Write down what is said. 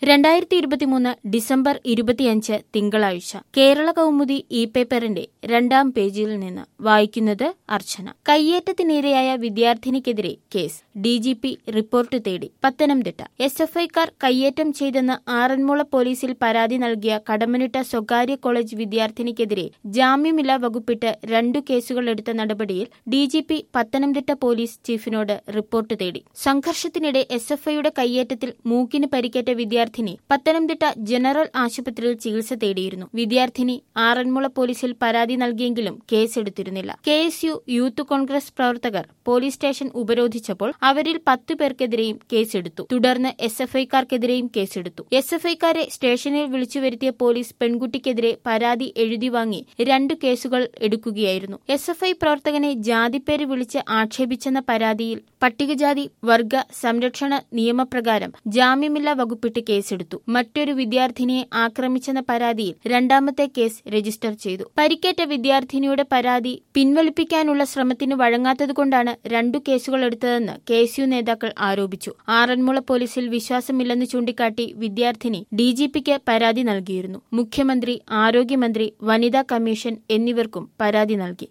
രണ്ടായിരത്തി ഇരുപത്തിമൂന്ന് ഡിസംബർ ഇരുപത്തിയഞ്ച് തിങ്കളാഴ്ച കേരള കൗമുദി ഇ പേപ്പറിന്റെ രണ്ടാം പേജിൽ നിന്ന് വായിക്കുന്നത് അർച്ചന കയ്യേറ്റത്തിനിരയായ വിദ്യാർത്ഥിനിക്കെതിരെ കേസ് ഡിജിപി റിപ്പോർട്ട് തേടി പത്തനംതിട്ട എസ് എഫ് ഐക്കാർ കയ്യേറ്റം ചെയ്തെന്ന് ആറന്മുള പോലീസിൽ പരാതി നൽകിയ കടമനിട്ട സ്വകാര്യ കോളേജ് വിദ്യാർത്ഥിനിക്കെതിരെ ജാമ്യമില്ലാ വകുപ്പിട്ട് രണ്ടു കേസുകൾ എടുത്ത നടപടിയിൽ ഡിജിപി പത്തനംതിട്ട പോലീസ് ചീഫിനോട് റിപ്പോർട്ട് തേടി സംഘർഷത്തിനിടെ എസ് എഫ് ഐയുടെ കയ്യേറ്റത്തിൽ മൂക്കിന് പരിക്കേറ്റ വിദ്യാർത്ഥിനി പത്തനംതിട്ട ജനറൽ ആശുപത്രിയിൽ ചികിത്സ തേടിയിരുന്നു വിദ്യാർത്ഥിനി ആറന്മുള പോലീസിൽ പരാതി നൽകിയെങ്കിലും കേസെടുത്തിരുന്നില്ല K S U youth Congress പ്രവർത്തകർ പോലീസ് സ്റ്റേഷൻ ഉപരോധിച്ചപ്പോൾ അവരിൽ പത്തു പേർക്കെതിരെയും കേസെടുത്തു തുടർന്ന് എസ് എഫ് ഐക്കാർക്കെതിരെയും കേസെടുത്തു എസ് എഫ് ഐക്കാരെ സ്റ്റേഷനിൽ വിളിച്ചു വരുത്തിയ പോലീസ് പെൺകുട്ടിക്കെതിരെ പരാതി എഴുതി വാങ്ങി രണ്ടു കേസുകൾ എടുക്കുകയായിരുന്നു എസ് എഫ് ഐ പ്രവർത്തകനെ ജാതിപ്പേര് വിളിച്ച് ആക്ഷേപിച്ചെന്ന പരാതിയിൽ പട്ടികജാതി വർഗ സംരക്ഷണ നിയമപ്രകാരം ജാമ്യമില്ലാ വകുപ്പിട്ട് കേസെടുത്തു മറ്റൊരു വിദ്യാർത്ഥിനിയെ ആക്രമിച്ചെന്ന പരാതിയിൽ രണ്ടാമത്തെ കേസ് രജിസ്റ്റർ ചെയ്തു പരിക്കേറ്റ വിദ്യാർത്ഥിനിയുടെ പരാതി പിൻവലിപ്പിക്കാനുള്ള ശ്രമത്തിന് വഴങ്ങാത്തതുകൊണ്ടാണ് രണ്ടു കേസുകൾ എടുത്തതെന്ന് കെ എസ് യു നേതാക്കൾ ആരോപിച്ചു ആറന്മുള പോലീസിൽ വിശ്വാസമില്ലെന്ന് ചൂണ്ടിക്കാട്ടി വിദ്യാർത്ഥിനി ഡിജിപിക്ക് പരാതി നൽകിയിരുന്നു മുഖ്യമന്ത്രി ആരോഗ്യമന്ത്രി വനിതാ കമ്മീഷൻ എന്നിവർക്കും പരാതി നൽകി